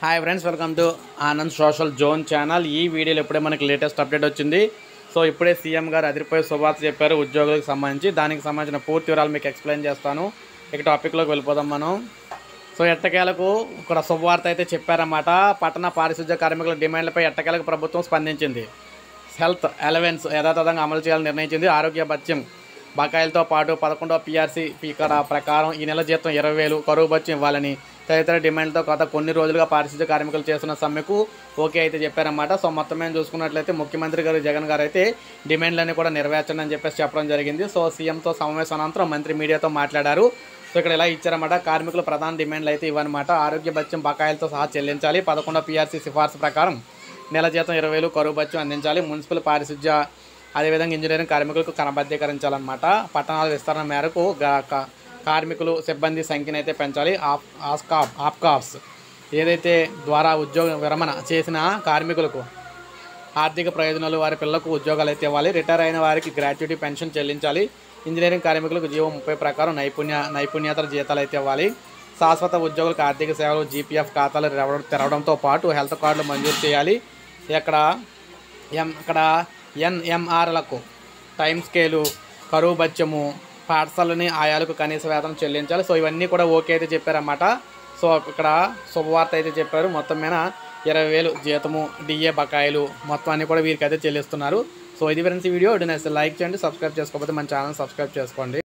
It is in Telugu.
hi friends welcome to Anand social zone channel ఈ వీడియోలో ఇప్పుడే మనకి లేటెస్ట్ అప్డేట్ వచ్చింది సో ఇప్పుడే సీఎం గారు అదిరిపోయే శుభార్త చెప్పారు ఉద్యోగులకు సంబంధించి దానికి సంబంధించిన పూర్తి వివరాలు మీకు ఎక్స్ప్లెయిన్ చేస్తాను ఇక టాపిక్లోకి వెళ్ళిపోదాం మనం సో ఎట్టకేలకు ఇక్కడ శుభవార్త అయితే చెప్పారన్నమాట పట్టణ పారిశుద్ధ్య కార్మికుల డిమాండ్లపై ఎట్టకేలకు ప్రభుత్వం స్పందించింది హెల్త్ అలవెన్స్ యథాతథంగా అమలు చేయాలని నిర్ణయించింది ఆరోగ్య భత్యం బకాయిలతో పాటు పదకొండవ పిఆర్సీ పీకర ప్రకారం ఈ నెల జీతం ఇరవై వేలు కరువు భత్యం ఇవ్వాలని తదితర డిమాండ్లతో గత కొన్ని రోజులుగా పారిశుద్ధ్య కార్మికులు చేస్తున్న సమ్మెకు ఓకే అయితే చెప్పారన్నమాట సో మొత్తం మేము చూసుకున్నట్లయితే ముఖ్యమంత్రి గారు జగన్ గారు అయితే డిమాండ్లన్నీ కూడా నెరవేర్చండి అని చెప్పేసి చెప్పడం జరిగింది సో సీఎంతో సమావేశం అనంతరం మంత్రి మీడియాతో మాట్లాడారు సో ఇక్కడ ఇలా ఇచ్చారన్నమాట కార్మికుల ప్రధాన డిమాండ్లు అయితే ఇవ్వనమాట ఆరోగ్య భత్యం బకాయిలతో సహా చెల్లించాలి పదకొండవ పిఆర్సీ సిఫార్సు ప్రకారం నెల జీతం ఇరవై వేలు కరువు భత్యం అందించాలి మున్సిపల్ పారిశుద్ధ్య అదేవిధంగా ఇంజనీరింగ్ కార్మికులకు క్రమబద్ధీకరించాలన్నమాట పట్టణాల విస్తరణ మేరకు గా- కా- కార్మికులు సిబ్బంది సంఖ్యను అయితే పెంచాలి ఆప్ ఆస్కాప్ ఆప్కాప్స్ ఏదైతే ద్వారా ఉద్యోగ విరమణ చేసిన కార్మికులకు ఆర్థిక ప్రయోజనాలు వారి పిల్లలకు ఉద్యోగాలు అయితే ఇవ్వాలి రిటైర్ అయిన వారికి గ్రాట్యుటీ పెన్షన్ చెల్లించాలి ఇంజనీరింగ్ కార్మికులకు జీవో ముప్పై ప్రకారం నైపుణ్య నైపుణ్యతర జీతాలు అయితే ఇవ్వాలి శాశ్వత ఉద్యోగులకు ఆర్థిక సేవలు జీపీఎఫ్ ఖాతాలు తెరవడం తెరవడంతో పాటు హెల్త్ కార్డులు మంజూరు చేయాలి ఇక్కడ ఎం ఇక్కడ ఎన్ఎంఆర్లకు టైం స్కేలు కరువు బత్యము పాఠశాలని ఆయాలకు కనీస వేతనం చెల్లించాలి సో ఇవన్నీ కూడా ఓకే అయితే చెప్పారన్నమాట సో ఇక్కడ శుభవార్త అయితే చెప్పారు మొత్తం మీద ఇరవై వేలు జీతము డిఏ బకాయిలు మొత్తం అన్ని కూడా వీరికి అయితే చెల్లిస్తున్నారు సో ఇది ఫ్రెండ్స్ ఈ వీడియో లైక్ చేయండి సబ్స్క్రైబ్ చేసుకోకపోతే మన ఛానల్ సబ్స్క్రైబ్ చేసుకోండి